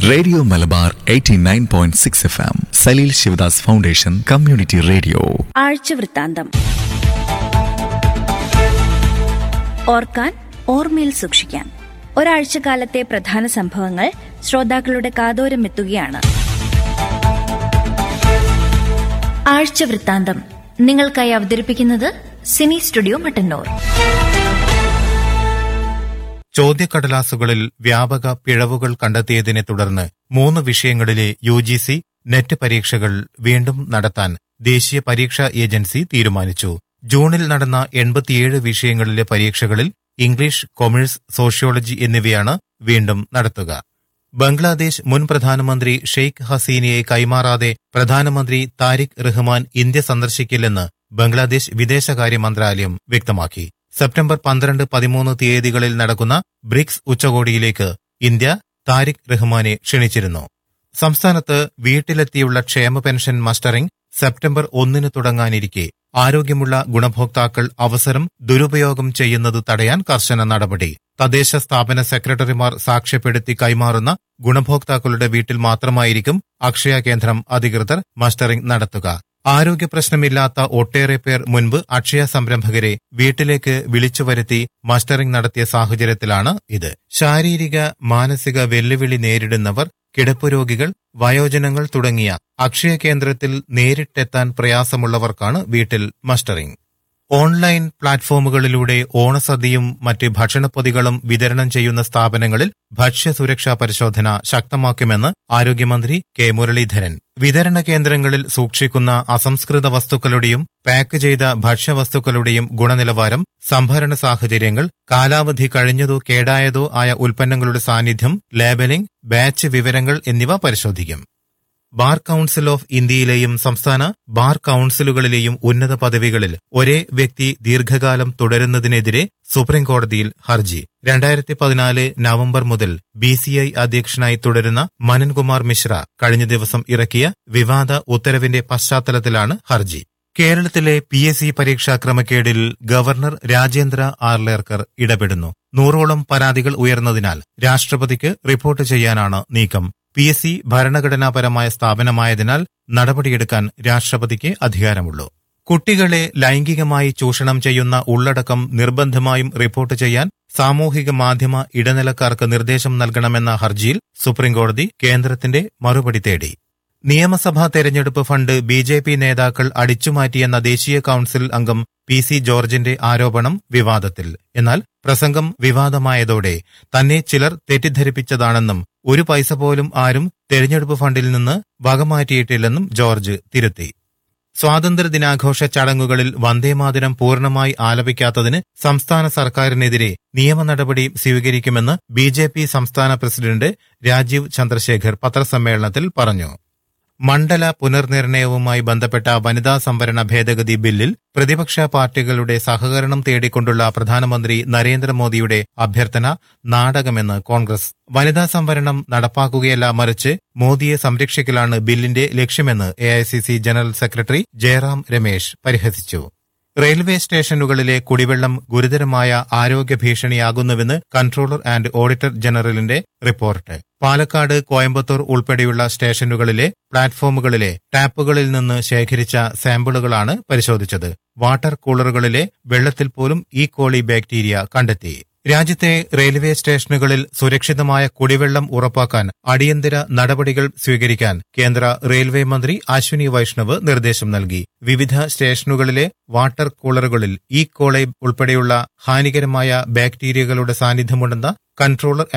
radio Malabar 89.6 point six F M Saleel Sivadas foundation community radio ആഴ്ച വൃത്താന്തം ഓർക്കാൻ ഓർമ്മയിൽ സൂക്ഷിക്കാൻ ഒരാഴ്ചക്കാലത്തെ പ്രധാന സംഭവങ്ങൾ ശ്രോതാക്കളുടെ കാതോരം എത്തുകയാണ് ആഴ്ച വൃത്താന്തം നിങ്ങൾക്കായി അവതരിപ്പിക്കുന്നത് സിനി സ്റ്റുഡിയോ മട്ടന്നൂർ ചോദ്യക്കടലാസുകളിൽ വ്യാപക പിഴവുകൾ കണ്ടെത്തിയതിനെ തുടർന്ന് മൂന്ന് വിഷയങ്ങളിലെ യു ജി സി നെറ്റ് പരീക്ഷകൾ വീണ്ടും നടത്താൻ ദേശീയ പരീക്ഷാ ഏജൻസി തീരുമാനിച്ചു ജൂണിൽ നടന്ന എൺപത്തിയേഴ് വിഷയങ്ങളിലെ പരീക്ഷകളിൽ ഇംഗ്ലീഷ് കൊമേഴ്സ് സോഷ്യോളജി എന്നിവയാണ് വീണ്ടും നടത്തുക ബംഗ്ലാദേശ് മുൻ പ്രധാനമന്ത്രി ഷെയ്ഖ് ഹസീനയെ കൈമാറാതെ പ്രധാനമന്ത്രി താരിഖ് റഹ്മാൻ ഇന്ത്യ സന്ദർശിക്കില്ലെന്ന് ബംഗ്ലാദേശ് വിദേശകാര്യ മന്ത്രാലയം വ്യക്തമാക്കി സെപ്റ്റംബർ പന്ത്രണ്ട് പതിമൂന്ന് തീയതികളിൽ നടക്കുന്ന ബ്രിക്സ് ഉച്ചകോടിയിലേക്ക് ഇന്ത്യ താരിഖ് റഹ്മാനെ ക്ഷണിച്ചിരുന്നു സംസ്ഥാനത്ത് വീട്ടിലെത്തിയുള്ള ക്ഷേമ പെൻഷൻ മസ്റ്ററിംഗ് സെപ്റ്റംബർ ഒന്നിന് തുടങ്ങാനിരിക്കെ ആരോഗ്യമുള്ള ഗുണഭോക്താക്കൾ അവസരം ദുരുപയോഗം ചെയ്യുന്നത് തടയാൻ കർശന നടപടി തദ്ദേശ സ്ഥാപന സെക്രട്ടറിമാർ സാക്ഷ്യപ്പെടുത്തി കൈമാറുന്ന ഗുണഭോക്താക്കളുടെ വീട്ടിൽ മാത്രമായിരിക്കും അക്ഷയ കേന്ദ്രം അധികൃതർ മസ്റ്ററിംഗ് നടത്തുക ആരോഗ്യ പ്രശ്നമില്ലാത്ത ഒട്ടേറെ പേർ മുൻപ് അക്ഷയ സംരംഭകരെ വീട്ടിലേക്ക് വിളിച്ചു വരുത്തി മസ്റ്ററിംഗ് നടത്തിയ സാഹചര്യത്തിലാണ് ഇത് ശാരീരിക മാനസിക വെല്ലുവിളി നേരിടുന്നവർ കിടപ്പുരോഗികൾ വയോജനങ്ങൾ തുടങ്ങിയ അക്ഷയ കേന്ദ്രത്തിൽ നേരിട്ടെത്താൻ പ്രയാസമുള്ളവർക്കാണ് വീട്ടിൽ മസ്റ്ററിംഗ് ഓൺലൈൻ പ്ലാറ്റ്ഫോമുകളിലൂടെ ഓണസദ്യയും മറ്റ് ഭക്ഷണപ്പൊതികളും വിതരണം ചെയ്യുന്ന സ്ഥാപനങ്ങളിൽ ഭക്ഷ്യസുരക്ഷാ പരിശോധന ശക്തമാക്കുമെന്ന് ആരോഗ്യമന്ത്രി കെ മുരളീധരൻ വിതരണ കേന്ദ്രങ്ങളിൽ സൂക്ഷിക്കുന്ന അസംസ്കൃത വസ്തുക്കളുടെയും പാക്ക് ചെയ്ത ഭക്ഷ്യവസ്തുക്കളുടെയും ഗുണനിലവാരം സംഭരണ സാഹചര്യങ്ങൾ കാലാവധി കഴിഞ്ഞതോ കേടായതോ ആയ ഉൽപ്പന്നങ്ങളുടെ സാന്നിധ്യം ലേബലിംഗ് ബാച്ച് വിവരങ്ങൾ എന്നിവ പരിശോധിക്കും ബാർ കൌൺസിൽ ഓഫ് ഇന്ത്യയിലെയും സംസ്ഥാന ബാർ കൌൺസിലുകളിലെയും ഉന്നത പദവികളിൽ ഒരേ വ്യക്തി ദീർഘകാലം തുടരുന്നതിനെതിരെ സുപ്രീംകോടതിയിൽ ഹർജി രണ്ടായിരത്തി പതിനാല് നവംബർ മുതൽ ബി സി ഐ അധ്യക്ഷനായി തുടരുന്ന മനൻകുമാർ മിശ്ര കഴിഞ്ഞ ദിവസം ഇറക്കിയ വിവാദ ഉത്തരവിന്റെ പശ്ചാത്തലത്തിലാണ് ഹർജി കേരളത്തിലെ പി എസ് സി പരീക്ഷാ ക്രമക്കേടിൽ ഗവർണർ രാജേന്ദ്ര ആർലേർക്കർ ഇടപെടുന്നു നൂറോളം പരാതികൾ ഉയർന്നതിനാൽ രാഷ്ട്രപതിക്ക് റിപ്പോർട്ട് ചെയ്യാനാണ് നീക്കം പി എസ് സി ഭരണഘടനാപരമായ സ്ഥാപനമായതിനാൽ നടപടിയെടുക്കാൻ രാഷ്ട്രപതിക്ക് അധികാരമുള്ളൂ കുട്ടികളെ ലൈംഗികമായി ചൂഷണം ചെയ്യുന്ന ഉള്ളടക്കം നിർബന്ധമായും റിപ്പോർട്ട് ചെയ്യാൻ സാമൂഹിക മാധ്യമ ഇടനിലക്കാർക്ക് നിർദ്ദേശം നൽകണമെന്ന ഹർജിയിൽ സുപ്രീംകോടതി കേന്ദ്രത്തിന്റെ മറുപടി തേടി നിയമസഭാ തെരഞ്ഞെടുപ്പ് ഫണ്ട് ബി ജെ പി നേതാക്കൾ അടിച്ചുമാറ്റിയെന്ന ദേശീയ കൌൺസിൽ അംഗം പി സി ജോർജിന്റെ ആരോപണം വിവാദത്തിൽ എന്നാൽ പ്രസംഗം വിവാദമായതോടെ തന്നെ ചിലർ തെറ്റിദ്ധരിപ്പിച്ചതാണെന്നും ഒരു പൈസ പോലും ആരും തെരഞ്ഞെടുപ്പ് ഫണ്ടിൽ നിന്ന് വകമാറ്റിയിട്ടില്ലെന്നും ജോർജ് തിരുത്തി സ്വാതന്ത്ര്യദിനാഘോഷ ചടങ്ങുകളിൽ വന്ദേമാതരം പൂർണ്ണമായി ആലപിക്കാത്തതിന് സംസ്ഥാന സർക്കാരിനെതിരെ നിയമ നടപടി സ്വീകരിക്കുമെന്ന് ബി സംസ്ഥാന പ്രസിഡന്റ് രാജീവ് ചന്ദ്രശേഖർ പത്രസമ്മേളനത്തിൽ പറഞ്ഞു മണ്ഡല പുനർനിർണയവുമായി ബന്ധപ്പെട്ട വനിതാ സംവരണ ഭേദഗതി ബില്ലിൽ പ്രതിപക്ഷ പാർട്ടികളുടെ സഹകരണം തേടിക്കൊണ്ടുള്ള പ്രധാനമന്ത്രി നരേന്ദ്രമോദിയുടെ അഭ്യർത്ഥന നാടകമെന്ന് കോൺഗ്രസ് വനിതാ സംവരണം നടപ്പാക്കുകയല്ല മറിച്ച് മോദിയെ സംരക്ഷിക്കലാണ് ബില്ലിന്റെ ലക്ഷ്യമെന്ന് A general secretary Jairam Ramesh പരിഹസിച്ചു റെയിൽവേ സ്റ്റേഷനുകളിലെ കുടിവെള്ളം ഗുരുതരമായ ആരോഗ്യ ഭീഷണിയാകുന്നുവെന്ന് കൺട്രോളർ ആൻഡ് ഓഡിറ്റർ ജനറലിന്റെ റിപ്പോർട്ട് പാലക്കാട് കോയമ്പത്തൂർ ഉൾപ്പെടെയുള്ള സ്റ്റേഷനുകളിലെ പ്ലാറ്റ്ഫോമുകളിലെ ടാപ്പുകളിൽ നിന്ന് ശേഖരിച്ച സാമ്പിളുകളാണ് പരിശോധിച്ചത് വാട്ടർ കൂളറുകളിലെ വെള്ളത്തിൽ പോലും ഈ കോളി ബാക്ടീരിയ കണ്ടെത്തി രാജ്യത്തെ റെയിൽവേ സ്റ്റേഷനുകളിൽ സുരക്ഷിതമായ കുടിവെള്ളം ഉറപ്പാക്കാൻ അടിയന്തര നടപടികൾ സ്വീകരിക്കാൻ കേന്ദ്ര റെയിൽവേ മന്ത്രി അശ്വിനി വൈഷ്ണവ് നിർദ്ദേശം നൽകി വിവിധ സ്റ്റേഷനുകളിലെ വാട്ടർ കൂളറുകളിൽ ഈ കോളൈ ഉൾപ്പെടെയുള്ള ഹാനികരമായ ബാക്ടീരിയകളുടെ സാന്നിധ്യമുണ്ടെന്ന കൺട്രോളർ